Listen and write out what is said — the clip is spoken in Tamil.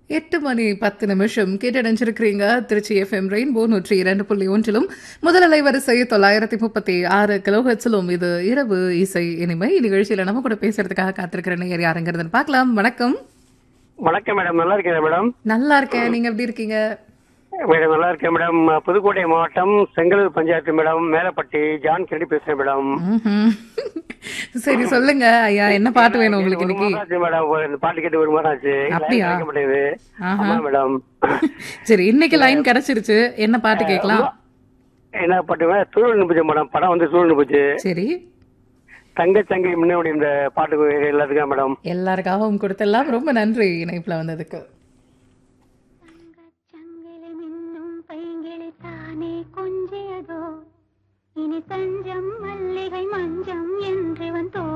எட்டு மணி பத்து நிமிஷம் கேட்டடைஞ்சிருக்கிறீங்க திருச்சி எஃப்எம் ரெயின்போ நூற்றி இரண்டு புள்ளி ஒன்றிலும் முதல் அலைவரிசை தொள்ளாயிரத்தி முப்பத்தி ஆறு கிலோஹெட்ஸிலும் இது இரவு இசை இனிமை நிகழ்ச்சியில நம்ம கூட பேசுறதுக்காக காத்திருக்கிற நேயர் யாருங்கிறதுன்னு பார்க்கலாம் வணக்கம் வணக்கம் மேடம் நல்லா இருக்கேன் மேடம் நல்லா இருக்கேன் நீங்க எப்படி இருக்கீங்க மேடம் நல்லா இருக்கேன் மேடம் புதுக்கோட்டை மாவட்டம் Sengalur panchayat madam Melapatti John Kennedy பேசுறேன் மேடம் ம்ஹும். சரி சொல்லுங்க ஐயா என்ன பாட்டு வேணும் உங்களுக்கு ஒரு இன்னைக்கு மாசம் ஆச்சு மேடம் ஒரு இந்த பாட்டு கேட்டு ஒரு மாதம் ஆச்சு அப்படியா? line கிடைக்க மாட்டேங்குது ஆஹா. ஆமா மேடம் சரி இன்னைக்கு லைன் கிடைச்சிருச்சு என்ன பாட்டு கேட்கலாம் என்ன பாட்டு மேடம் சூழல் போச்சு மேடம் படம் வந்து சூழல் போச்சு சரி தங்க சங்கை முன்னாடி இந்த பாட்டுக்கு எல்லாத்துக்கும் மேடம் எல்லாருக்காகவும் கொடுத்தெல்லாம் ரொம்ப நன்றி இணைப்புல வந்ததுக்கு சங்கிலி மின்னும் பைங்கிளி தானே கொஞ்சியதோ இனி தஞ்சம் மல்லிகை மஞ்சம் என்றிவன் தோ